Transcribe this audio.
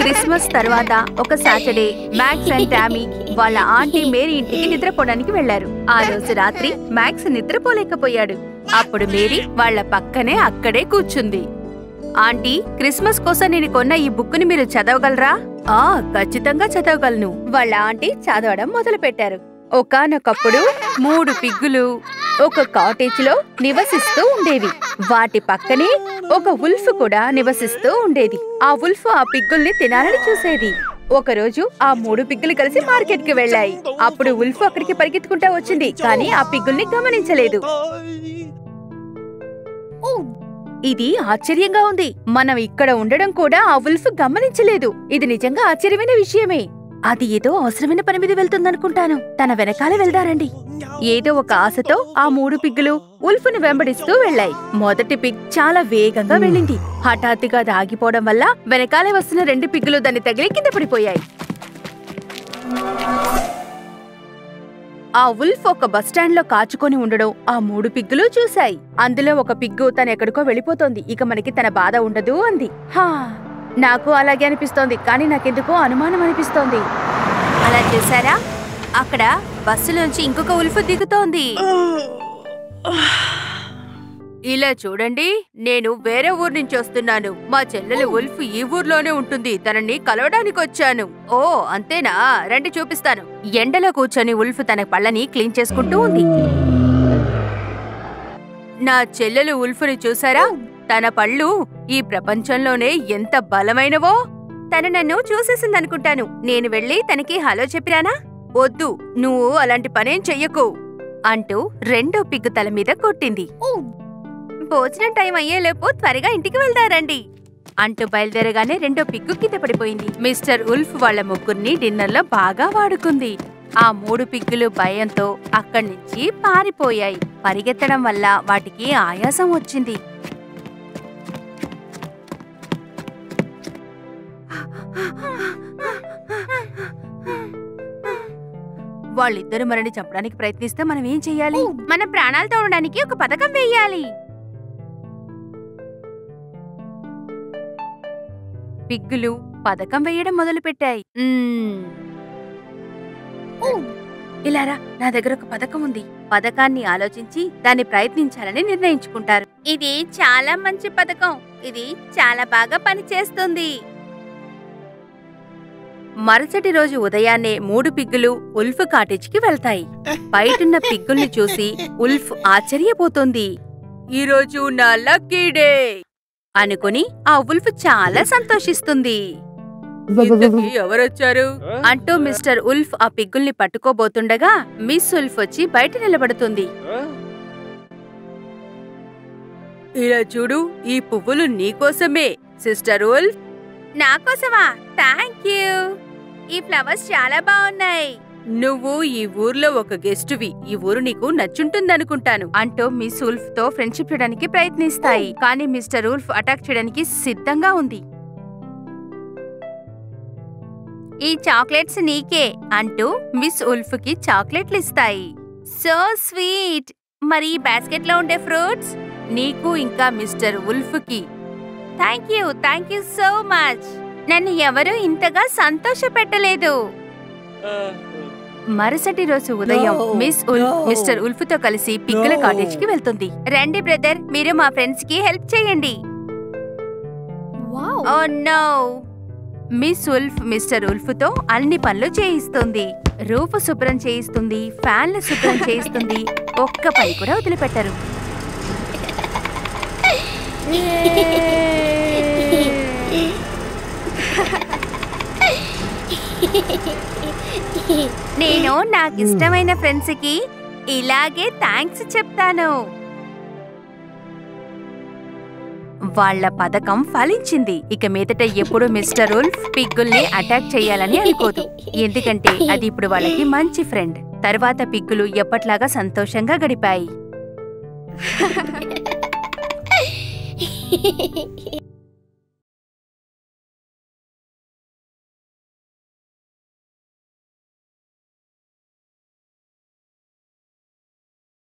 Christmas తర్వాత ఒక Saturday Max and Tommy వాళ్ళ ఆంటీ మేరీ ఇంటికి నిద్రపోవడానికి వెళ్లారు ఆ రోజు రాత్రి మ్యాక్స్ నిద్రపోలేకపోయాడు అప్పుడు మేరీ వాళ్ళ పక్కనే అక్కడే కూర్చుంది ఆంటీ క్రిస్మస్ కోసం నేను కొన్న ఈ బుక్ ని మీరు చదవగలరా ఆ ఖచ్చితంగా చదవగలను వాళ్ళ ఆంటీ చదవడం మొదలు పెట్టారు ఒకానొకప్పుడు మూడు పిగ్గులు ఒక కాటేజ్ లో నివసిస్తూ ఉండేవి వాటి పక్కనే ఒక ఉల్ఫ్ కూడా నివసిస్తూ ఉండేది ఆ ఉల్ఫ్ ఆ పిగ్గుల్ని తినాలని చూసేది ఒకరోజు ఆ మూడు పిగ్గులు కలిసి మార్కెట్ కి వెళ్ళాయి అప్పుడు ఉల్ఫ్ అక్కడికి పరిగెత్తుకుంటా వచ్చింది కానీ ఆ పిగ్గుల్ని గమనించలేదు ఇది ఆశ్చర్యంగా ఉంది మనం ఇక్కడ ఉండడం కూడా ఆ ఉల్ఫ్ గమనించలేదు ఇది నిజంగా ఆశ్చర్యమైన విషయమే అది ఏదో అవసరమైన పని మీద వెళ్తుందనుకుంటాను తన వెనకాల వెళ్దారండి ఏదో ఒక ఆశతో ఆ మూడు పిగ్గులు ఉల్ఫ్ను వెంబడిస్తూ వెళ్ళాయి మొదటి పిగ్ చాలా వేగంగా వెళ్ళింది హఠాత్తుగా అది ఆగిపోవడం వల్ల వెనకాలే వస్తున్న రెండు పిగ్గులు దాన్ని తగిలి కింద పడిపోయాయి ఆ ఉల్ఫ్ ఒక బస్టాండ్ లో కాచుకొని ఉండడం ఆ మూడు పిగ్గులు చూశాయి అందులో ఒక పిగ్గు తన ఎక్కడికో వెళ్ళిపోతోంది ఇక మనకి తన బాధ ఉండదు అంది హా నాకు అలాగే అనిపిస్తోంది కానీ నాకెందుకో అనుమానం అనిపిస్తోంది అలా చూసారా అక్కడ బస్సులోంచి ఇంకొక ఉల్ఫ్ దిగుతోంది ఇలా చూడండి నేను వేరే ఊరు నుంచి వస్తున్నాను మా చెల్లెలు ఉల్ఫ్ ఈ ఊర్లోనే ఉంటుంది తనని కలవడానికి వచ్చాను ఓ అంతేనా రండి చూపిస్తాను ఎండలో కూర్చొని ఉల్ఫ్ తన పళ్ళని క్లీన్ చేసుకుంటూ ఉంది నా చెల్లెలు ఉల్ఫ్ని చూసారా తన పళ్ళు ఈ ప్రపంచంలోనే ఎంత బలమైనవో తను నన్ను చూసేసిందనుకుంటాను నేను వెళ్ళి తనకి హలో చెప్పిరానా వద్దు నువ్వు అలాంటి పనేం చెయ్యకు అంటూ రెండో పిగ్గు తల మీద కొట్టింది భోజనం టైం అయ్యేలోపు త్వరగా ఇంటికి వెళ్దారండి అంటూ బయలుదేరగానే రెండో పిగ్గు కింద పడిపోయింది మిస్టర్ ఉల్ఫ్ వాళ్ళ ముగ్గురిని డిన్నర్లో బాగా వాడుకుంది ఆ మూడు పిగ్గులు భయంతో అక్కడి నుంచి పారిపోయాయి పరిగెత్తడం వల్ల వాటికి ఆయాసం వచ్చింది వాళ్ళిద్దరు మనని చంపడానికి ప్రయత్నిస్తే మనం ఏం చెయ్యాలి మన ప్రాణాలు తోడడానికి ఒక పథకం వేయాలి పిగ్గులు పథకం వేయడం మొదలుపెట్టాయి మ్మ్. ఇలారా నా దగ్గర ఒక పథకం ఉంది పథకాన్ని ఆలోచించి దాన్ని ప్రయత్నించాలని నిర్ణయించుకుంటారు ఇది చాలా మంచి పథకం ఇది చాలా బాగా పనిచేస్తుంది మరుసటి రోజు ఉదయాన్నే మూడు పిగ్గులు ఉల్ఫ్ కాటేజ్కి వెళ్తాయి బయటున్న పిగ్గుల్ని చూసి ఉల్ఫ్ ఆశ్చర్యపోతుంది ఈరోజు నా లక్కీ డే అనుకుని ఆ ఉల్ఫ్ చాలా సంతోషిస్తుంది ఇంతకీ ఎవరొచ్చారు అంటూ మిస్టర్ ఉల్ఫ్ ఆ పిగ్గుల్ని పట్టుకోబోతుండగా మిస్ ఉల్ఫ్ వచ్చి బయట నిలబడుతుంది ఇలా చూడు ఈ పువ్వులు నీకోసమే సిస్టర్ ఉల్ఫ్ నా కోసమా థ్యాంక్ యూ ఈ ఫ్లవర్స్ చాలా బాగున్నాయి నువ్వు ఈ ఊర్లో ఒక గెస్టువి ఈ ఊరు నీకు నచ్చుంటుందనుకుంటాను అంటూ మిస్ ఉల్ఫ్ తో ఫ్రెండ్షిప్ చేయడానికి ప్రయత్నిస్తాయి కానీ మిస్టర్ ఉల్ఫ్ అటాక్ చేయడానికి సిద్ధంగా ఉంది ఈ చాక్లెట్స్ నీకే అంటూ మిస్ ఉల్ఫ్ కి చాక్లెట్లు ఇస్తాయి సో స్వీట్ మరి ఈ బాస్కెట్ లో ఉండే ఫ్రూట్స్ నీకు ఇంకా మిస్టర్ ఉల్ఫ్ కి thank you thank you so much నన్ను ఎవరూ ఇంతగా సంతోష పెట్టలేదు మరుసటి రోజు ఉదయం No, Miss Wolf no. Mister Wolf తో కలిసి పిగ్గుల No. కాటేజ్ కి వెళ్తుంది రండి బ్రదర్ మీరు మా ఫ్రెండ్స్ కి హెల్ప్ చేయండి oh no Miss Wolf Mister Wolf తో అన్ని పనులు చేయిస్తుంది రూఫ్ శుభ్రం చేయిస్తుంది ఫ్యాన్లు శుభ్రం చేయిస్తుంది ఒక్క పని కూడా వదిలిపెట్టరు నేను నాకు ఇష్టమైన ఫ్రెండ్స్ కి ఇలాగే థ్యాంక్స్ చెప్తాను వాళ్ళ పథకం ఫలించింది ఇక మీదట ఎప్పుడు మిస్టర్ ఉల్ఫ్ పిగ్గుల్ని అటాక్ చేయాలని అనుకోదు ఎందుకంటే అది ఇప్పుడు వాళ్ళకి మంచి ఫ్రెండ్ తర్వాత పిగ్గులు ఎప్పట్లాగా సంతోషంగా గడిపాయి